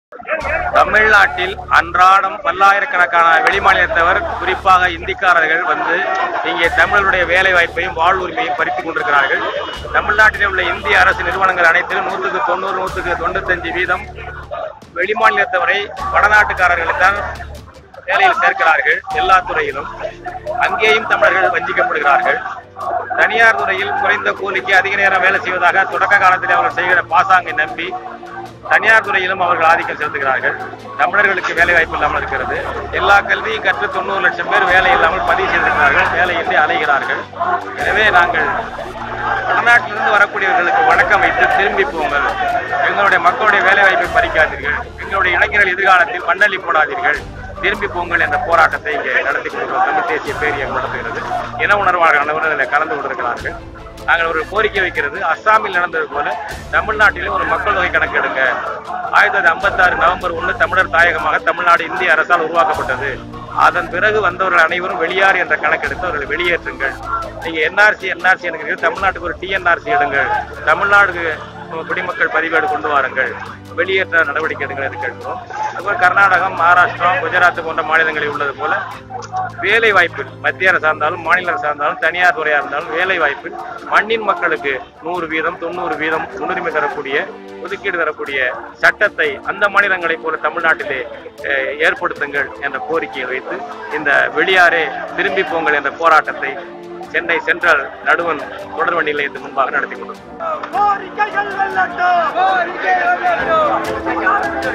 தமிழ்நாட்டில் அன்றாடம் பல்லாயிரக்கணக்கான வெளிமாநிலத்தவர் குறிப்பாக இந்திக்காரர்கள் வந்து இங்கே தமிழருடைய வேலை வாய்ப்பையும் வாழ்வுரிமையும் பறித்துக் கொண்டிருக்கிறார்கள் தமிழ்நாட்டில் உள்ள இந்திய அரசு நிறுவனங்கள் அனைத்திலும் நூற்றுக்கு தொண்ணூறு நூற்றுக்கு தொண்ணூத்தஞ்சு வீதம் வெளிமாநிலத்தவரை வடநாட்டுக்காரர்களை தான் வேலையில் சேர்க்கிறார்கள் எல்லா துறையிலும் அங்கேயும் தமிழர்கள் வஞ்சிக்கப்படுகிறார்கள் தனியார் துறையில் குறைந்த கூலிக்கு அதிக நேரம் வேலை செய்வதாக தொடக்க காலத்தில் அவர்கள் செய்கிற பாசாங்கை நம்பி தனியார் துறையிலும் அவர்கள் ஆதிக்கம் செலுத்துகிறார்கள் தமிழர்களுக்கு வேலை வாய்ப்பு இல்லாமல் இருக்கிறது எல்லா கல்வியும் கற்று தொண்ணூறு லட்சம் பேர் வேலை இல்லாமல் பதிவு செய்திருக்கிறார்கள் வேலையின்றி அலைகிறார்கள் எனவே நாங்கள் வடநாட்டிலிருந்து வரக்கூடியவர்களுக்கு வணக்கம் வைத்து திரும்பி போங்கள் எங்களுடைய மக்களுடைய வேலை வாய்ப்பை பறிக்காதீர்கள் எங்களுடைய இளைஞர்கள் எதிர்காலத்தில் மண்ணள்ளி போடாதீர்கள் திரும்பி போங்கள் என்ற போராட்டத்தை இங்கே நடத்தி கொண்டிருக்கிறோம் தமிழ் தேசிய பேரியக்கம் நடத்துகிறது இன உணர்வாளர்கள் அனைவரும் இதில் கலந்து கொண்டிருக்கிறார்கள் நாங்கள் ஒரு கோரிக்கை வைக்கிறது அஸ்ஸாமில் நடந்தது போல தமிழ்நாட்டிலும் ஒரு மக்கள் தொகை கணக்கெடுங்க ஆயிரத்தி தொள்ளாயிரத்தி ஐம்பத்தாறு நவம்பர் ஒன்று தமிழர் தாயகமாக தமிழ்நாடு இந்திய அரசால் உருவாக்கப்பட்டது அதன் பிறகு வந்தவர்கள் அனைவரும் வெளியார் என்ற கணக்கெடுத்து அவர்களை வெளியேற்றுங்கள் நீங்க என்ஆர்சி என்ஆர்சி என்கிறீர்கள் தமிழ்நாட்டுக்கு ஒரு டிஎன்ஆர்சி எடுங்கள் தமிழ்நாடு குடிமக்கள் பதிவேடு கொண்டு வாருங்கள் வெளியேற்ற நடவடிக்கை எடுங்கள் என்று கேட்கிறோம் அதுபோல் கர்நாடகம் மகாராஷ்டிரம் குஜராத் போன்ற மாநிலங்களில் உள்ளது போல வேலை வாய்ப்பில் மத்திய அரசா இருந்தாலும் மாநில அரசா இருந்தாலும் தனியார் துறையா இருந்தாலும் வேலை வாய்ப்பில் மண்ணின் மக்களுக்கு நூறு வீதம் தொண்ணூறு வீதம் முன்னுரிமை தரக்கூடிய ஒதுக்கீடு தரக்கூடிய சட்டத்தை அந்த மாநிலங்களைப் போல தமிழ்நாட்டிலே அஹ், ஏற்படுத்துங்கள் என்ற கோரிக்கையை வைத்து இந்த வெளியாரே திரும்பி போங்கள் என்ற போராட்டத்தை சென்னை சென்ட்ரல் நடுவன் தொடர்வண்டி நிலையத்துக்கு முன்பாக நடத்தி கொண்டிருக்கிறோம் கோரிக்கைகள் வெல்லட்டும் கோரிக்கைகள் வெல்லட்டும்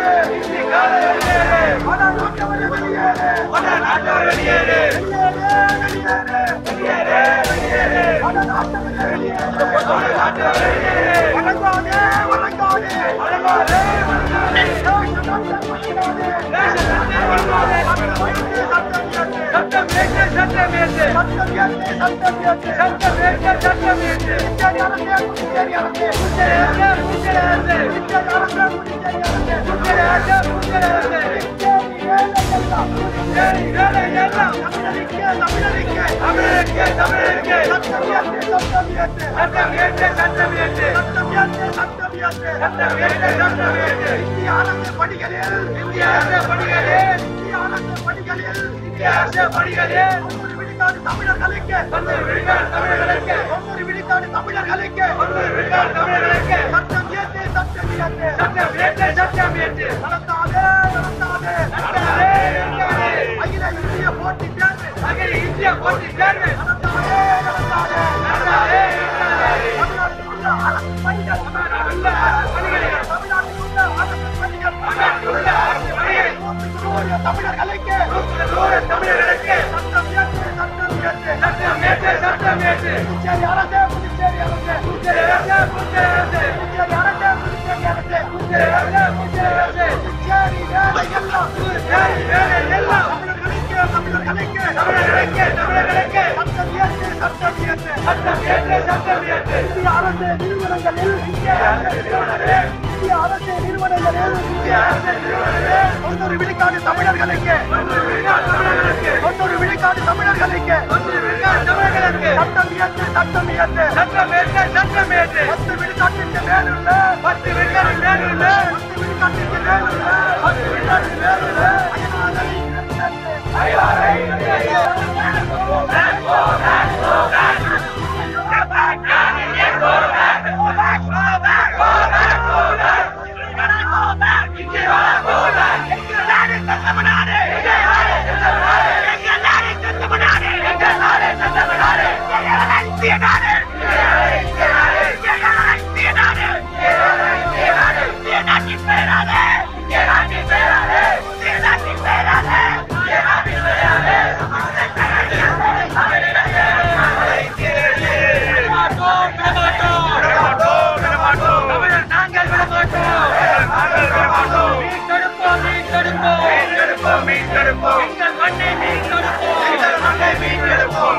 சட்டம் ஏற்று சட்டம் ஏற்று சட்டம் ஏற்று சட்டம் ஏற்று சட்டம் ஏற்று சட்டம் ஏற்று புதுச்சேரி அரசே புதுச்சேரி அரசே புதுச்சேரி அரசே புதுச்சேரி அரசே புதுச்சேரி அரசே புதுச்சேரி அரசே புதுச்சேரி அரசே புதுச்சேரி அரசே புதுச்சேரி வேலை எல்லாம் தமிழருக்கு தமிழருக்கு தமிழருக்கு தமிழருக்கு சட்டம் ஏற்று சட்டம் ஏற்று சட்டம் ஏற்று சட்டம் ஏற்று சட்டம் ஏற்று சட்டம் ஏற்று சட்டம் ஏற்று சட்டம் ஏற்று இந்திய அரசு பணிகளில் இந்திய அரசு பணிகளில் இந்திய அரசு பணிகளில் இந்திய அரசு பணிகளில் ஒவ்வொரு விழுக்காடு தமிழர்களுக்கு ஒவ்வொரு விழுக்காடு தமிழர்களுக்கு ஒவ்வொரு விழுக்காடு தமிழர்களுக்கு ஒவ்வொரு விழுக்காடு தமிழர்களுக்கு சட்டம் ஏற்று சட்டம் ஏற்று சட்டம் ஏற்று சட்டம் ஏற்று நடத்தாதே நடத்தாதே நடத்தாதே நடத்தாதே அகில இந்திய போட்டி தேர்வு அகில இந்திய போட்டி தேர்வு நடத்தாதே நடத்தாதே நடத்தாதே நடத்தாதே தமிழ்நாட்டில் உள்ள அரசு பணிகள் தமிழ்நாட்டில் உள்ள அரசு பணிகள் தமிழ்நாட்டில் உள்ள அரசு பணிகள் தமிழ்நாட்டில் உள்ள அரசு பணிகள் நூறு தமிழர்களுக்கு நூறு தமிழர்களுக்கு சட்டம் ஏற்று சட்டம் ஏற்று சட்டம் ஏற்று சட்டம் ஏற்று புதுச்சேரி அரசே புதுச்சேரி அரசே புதுச்சேரி அரசே புதுச்சேரி அரசே புதுச்சேரி அரசே புதுச்சேரி அரசே புதுச்சேரி அரசே புதுச்சேரி அரசே புதுச்சேரி வேலை எல்லாம் புதுச்சேரி வேலை எல்லாம் தமிழர்களுக்கு தமிழர்களுக்கு தமிழர்களுக்கு தமிழர்களுக்கு சட்டம் ஏற்று சட்டம் ஏற்று சட்டம் ஏற்று சட்டம் ஏற்று இந்திய அரசு நிறுவனங்களில் இந்திய அரசு நிறுவனங்களில் இந்திய அரசு நிறுவனங்களில் இந்திய அரசு நிறுவனங்களில் தொண்ணூறு விழுக்காடு தமிழர்களுக்கு தொண்ணூறு விழுக்காடு தமிழர்களுக்கு தொண்ணூறு விழுக்காடு தமிழர்களுக்கு தொண்ணூறு விழுக்காடு தமிழர்களுக்கு சட்டம் இயற்று சட்டம் இயற்று சட்டம் ஏற்று சட்டம் ஏற்று பத்து விழுக்காட்டிற்கு மேலுள்ள பத்து விழுக்காடு மேலுள்ள பத்து விழுக்காட்டிற்கு மேலுள்ள பத்து விழுக்காட்டு மேலுள்ள அயலாரை நாங்கள் விடமாட்டோம் மீட்டெடுப்போம் மீட்டெடுப்போம் மீட்டெடுப்போம் எங்கள் மண்ணை மீட்டெடுப்போம் எங்கள் மண்ணை மீட்டெடுப்போம்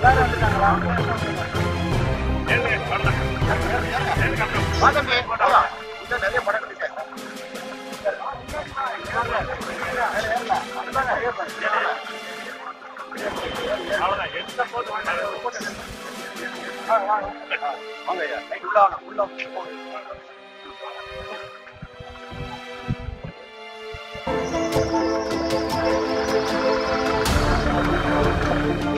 எல்லாரும் வந்துட்டாங்களா வாதம்பி, போலாம். இன்னும் நிறைய படம் இருக்கு. வாங்க ஐயா. உள்ள வாங்க, உள்ள வாங்க. ஆ